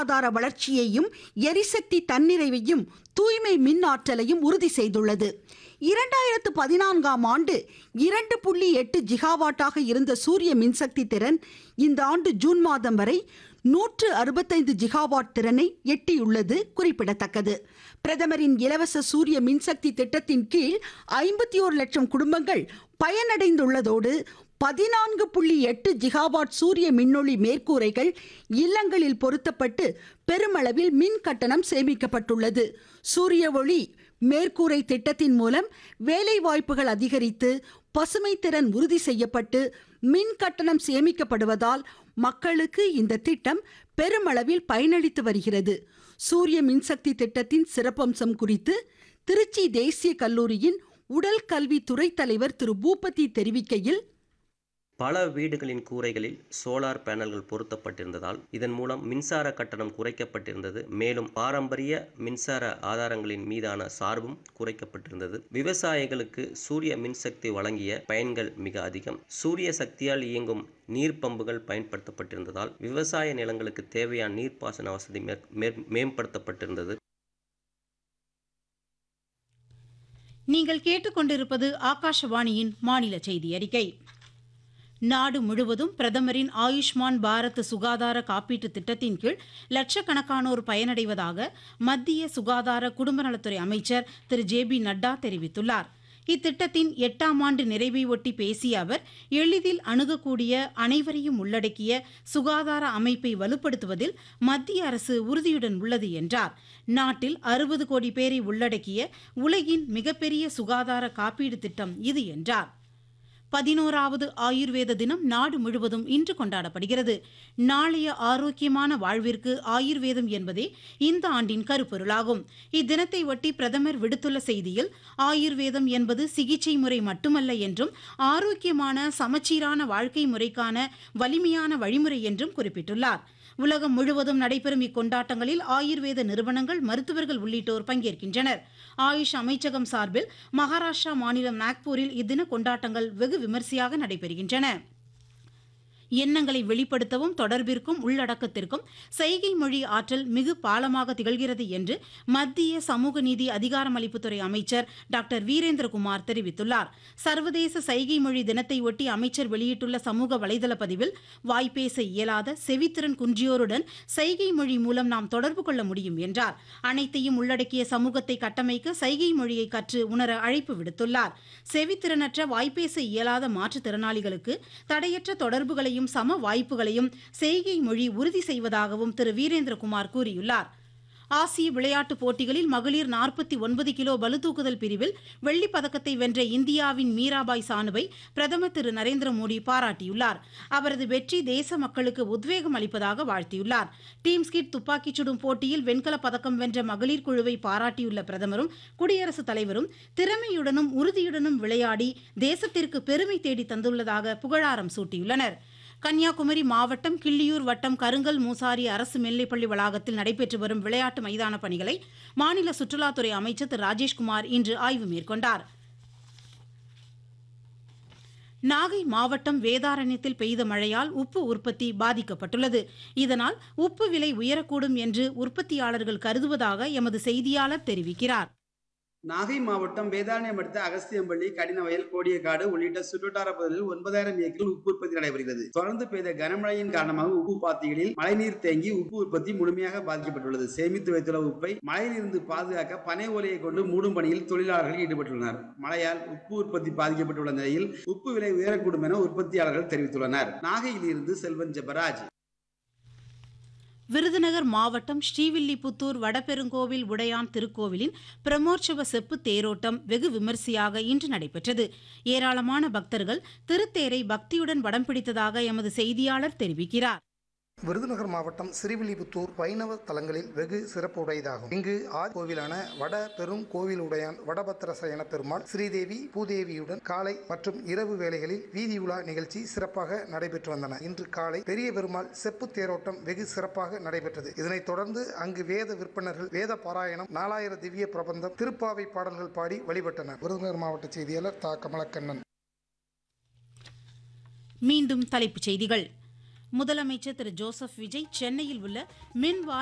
பொருளாதார வளர்ச்சியையும் எரிசக்தி தன்னிறைவையும் தூய்மை மின் ஆற்றலையும் உறுதி செய்துள்ளது இரண்டாயிரத்து பதினான்காம் ஆண்டு இரண்டு புள்ளி எட்டு ஜிகாவாட்டாக இருந்த சூரிய மின்சக்தி திறன் இந்த ஆண்டு ஜூன் மாதம் வரை நூற்று அறுபத்தைந்து ஜிகாவாட் திறனை எட்டியுள்ளது குறிப்பிடத்தக்கது பிரதமரின் இலவச சூரிய மின்சக்தி திட்டத்தின் கீழ் ஐம்பத்தி ஒரு லட்சம் குடும்பங்கள் பயனடைந்துள்ளதோடு பதினான்கு புள்ளி எட்டு ஜிகாவாட் சூரிய மின்னொளி மேற்கூரைகள் இல்லங்களில் பொருத்தப்பட்டு பெருமளவில் மின் கட்டணம் சேமிக்கப்பட்டுள்ளது சூரிய ஒளி மேற்கூரை திட்டத்தின் மூலம் வேலை வாய்ப்புகள் அதிகரித்து பசுமை திறன் உறுதி செய்யப்பட்டு மின் கட்டணம் சேமிக்கப்படுவதால் மக்களுக்கு இந்த திட்டம் பெருமளவில் பயனளித்து வருகிறது சூரிய மின்சக்தி திட்டத்தின் சிறப்பம்சம் குறித்து திருச்சி தேசிய கல்லூரியின் உடல் கல்வி துறை தலைவர் திரு பூபதி தெரிவிக்கையில் பல வீடுகளின் கூரைகளில் சோலார் பேனல்கள் பொருத்தப்பட்டிருந்ததால் இதன் மூலம் மின்சார கட்டணம் குறைக்கப்பட்டிருந்தது மேலும் பாரம்பரிய மின்சார ஆதாரங்களின் மீதான சார்பும் குறைக்கப்பட்டிருந்தது விவசாயிகளுக்கு சூரிய மின்சக்தி வழங்கிய பயன்கள் மிக அதிகம் சூரிய சக்தியால் இயங்கும் நீர் பம்புகள் பயன்படுத்தப்பட்டிருந்ததால் விவசாய நிலங்களுக்கு தேவையான நீர்ப்பாசன வசதி மேற்- மேற்- மேம்படுத்தப்பட்டிருந்தது நீங்கள் கேட்டுக்கொண்டிருப்பது ஆகாஷவாணியின் மாநில செய்தி அறிக்கை நாடு முழுவதும் பிரதமரின் ஆயுஷ்மான் பாரத் சுகாதார காப்பீட்டு திட்டத்தின் கீழ் லட்சக்கணக்கானோர் பயனடைவதாக மத்திய சுகாதார குடும்ப நலத்துறை அமைச்சர் திரு ஜே பி நட்டா தெரிவித்துள்ளார் இத்திட்டத்தின் எட்டாம் ஆண்டு நிறைவை ஒட்டி பேசிய அவர் எளிதில் அணுகக்கூடிய அனைவரையும் உள்ளடக்கிய சுகாதார அமைப்பை வலுப்படுத்துவதில் மத்திய அரசு உறுதியுடன் உள்ளது என்றார் நாட்டில் அறுபது கோடி பேரை உள்ளடக்கிய உலகின் மிகப்பெரிய சுகாதார காப்பீடு திட்டம் இது என்றார் பதினோராவது ஆயுர்வேத தினம் நாடு முழுவதும் இன்று கொண்டாடப்படுகிறது நாளைய ஆரோக்கியமான வாழ்விற்கு ஆயுர்வேதம் என்பதே இந்த ஆண்டின் கருப்பொருளாகும் இத்தினத்தை ஒட்டி பிரதமர் விடுத்துள்ள செய்தியில் ஆயுர்வேதம் என்பது சிகிச்சை முறை மட்டுமல்ல என்றும் ஆரோக்கியமான சமச்சீரான வாழ்க்கை முறைக்கான வலிமையான வழிமுறை என்றும் குறிப்பிட்டுள்ளார் உலகம் முழுவதும் நடைபெறும் இக்கொண்டாட்டங்களில் ஆயுர்வேத நிறுவனங்கள் மருத்துவர்கள் உள்ளிட்டோர் பங்கேற்கின்றனர் ஆயுஷ் அமைச்சகம் சார்பில் மகாராஷ்டிரா மாநிலம் நாக்பூரில் இத்தின கொண்டாட்டங்கள் வெகு விமரிசையாக நடைபெறுகின்றன எண்ணங்களை வெளிப்படுத்தவும் தொடர்பிற்கும் உள்ளடக்கத்திற்கும் செய்கை மொழி ஆற்றல் மிகு பாலமாக திகழ்கிறது என்று மத்திய சமூக நீதி அதிகாரமளிப்புத்துறை அமைச்சர் டாக்டர் வீரேந்திரகுமார் தெரிவித்துள்ளார் சர்வதேச சைகை மொழி தினத்தை ஒட்டி அமைச்சர் வெளியிட்டுள்ள சமூக வலைதள பதிவில் வாய்ப்பேச இயலாத செவித்திறன் குன்றியோருடன் சைகை மொழி மூலம் நாம் தொடர்பு கொள்ள முடியும் என்றார் அனைத்தையும் உள்ளடக்கிய சமூகத்தை கட்டமைக்க சைகை மொழியை கற்று உணர அழைப்பு விடுத்துள்ளார் செவித்திறனற்ற வாய்ப்பேச இயலாத மாற்றுத்திறனாளிகளுக்கு தடையற்ற தொடர்புகளையும் சம வாய்ப்புகளையும் செய்கை மொழி உறுதி செய்வதாகவும் திரு வீரேந்திரகுமார் கூறியுள்ளார் ஆசிய விளையாட்டுப் போட்டிகளில் மகளிர் நாற்பத்தி ஒன்பது கிலோ பளுதூக்குதல் பிரிவில் வெள்ளிப் பதக்கத்தை வென்ற இந்தியாவின் மீராபாய் சானுவை பிரதமர் திரு நரேந்திர மோடி பாராட்டியுள்ளார் அவரது வெற்றி தேச மக்களுக்கு உத்வேகம் அளிப்பதாக வாழ்த்தியுள்ளார் டீம் ஸ்கிட் துப்பாக்கிச் சுடும் போட்டியில் வெண்கலப் பதக்கம் வென்ற மகளிர் குழுவை பாராட்டியுள்ள பிரதமரும் குடியரசுத் தலைவரும் திறமையுடனும் உறுதியுடனும் விளையாடி தேசத்திற்கு பெருமை தேடி தந்துள்ளதாக புகழாரம் சூட்டியுள்ளனர் கன்னியாகுமரி மாவட்டம் கிள்ளியூர் வட்டம் கருங்கல் மூசாரி அரசு மேல்நிலைப்பள்ளி வளாகத்தில் நடைபெற்று வரும் விளையாட்டு மைதான பணிகளை மாநில சுற்றுலாத்துறை அமைச்சர் திரு ராஜேஷ்குமார் இன்று ஆய்வு மேற்கொண்டார் நாகை மாவட்டம் வேதாரண்யத்தில் பெய்த மழையால் உப்பு உற்பத்தி பாதிக்கப்பட்டுள்ளது இதனால் உப்பு விலை உயரக்கூடும் என்று உற்பத்தியாளர்கள் கருதுவதாக எமது செய்தியாளர் தெரிவிக்கிறார் நாகை மாவட்டம் வேதாரண்யம் அடுத்த அகஸ்தியம்பள்ளி கடினவயல் கோடியக்காடு உள்ளிட்ட சுற்றுவட்டார பகுதிகளில் ஒன்பதாயிரம் ஏக்கரில் உப்பு உற்பத்தி நடைபெறுகிறது தொடர்ந்து பெய்த கனமழையின் காரணமாக உப்பு பாத்திகளில் மழைநீர் தேங்கி உப்பு உற்பத்தி முழுமையாக பாதிக்கப்பட்டுள்ளது சேமித்து வைத்துள்ள உப்பை மழையிலிருந்து பாதுகாக்க பனை ஓலையை கொண்டு மூடும் பணியில் தொழிலாளர்கள் ஈடுபட்டுள்ளனர் மழையால் உப்பு உற்பத்தி பாதிக்கப்பட்டுள்ள நிலையில் உப்பு விலை உயரக்கூடும் என உற்பத்தியாளர்கள் தெரிவித்துள்ளனர் நாகையில் இருந்து செல்வன் ஜெபராஜ் விருதுநகர் மாவட்டம் ஸ்ரீவில்லிபுத்தூர் வடபெருங்கோவில் உடையான் திருக்கோவிலின் பிரமோற்சவ செப்பு தேரோட்டம் வெகு விமரிசையாக இன்று நடைபெற்றது ஏராளமான பக்தர்கள் திருத்தேரை பக்தியுடன் வடம் பிடித்ததாக எமது செய்தியாளர் தெரிவிக்கிறார் விருதுநகர் மாவட்டம் சிறுவில்லிபுத்தூர் வைணவ தலங்களில் வெகு சிறப்பு உடையதாகும் இங்கு ஆதி கோவிலான வட பெரும் கோவில் உடையான் வடபத்திர சயன பெருமாள் ஸ்ரீதேவி பூதேவியுடன் காலை மற்றும் இரவு வேளைகளில் வீதி உலா நிகழ்ச்சி சிறப்பாக நடைபெற்று வந்தன இன்று காலை பெரிய பெருமாள் செப்பு தேரோட்டம் வெகு சிறப்பாக நடைபெற்றது இதனைத் தொடர்ந்து அங்கு வேத விற்பனர்கள் வேத பாராயணம் நாலாயிர திவ்ய பிரபந்தம் திருப்பாவை பாடல்கள் பாடி வழிபட்டனர் விருதுநகர் மாவட்ட செய்தியாளர் தா கமலக்கண்ணன் மீண்டும் தலைப்புச் செய்திகள் முதலமைச்சர் திரு ஜோசப் விஜய் சென்னையில் உள்ள மின்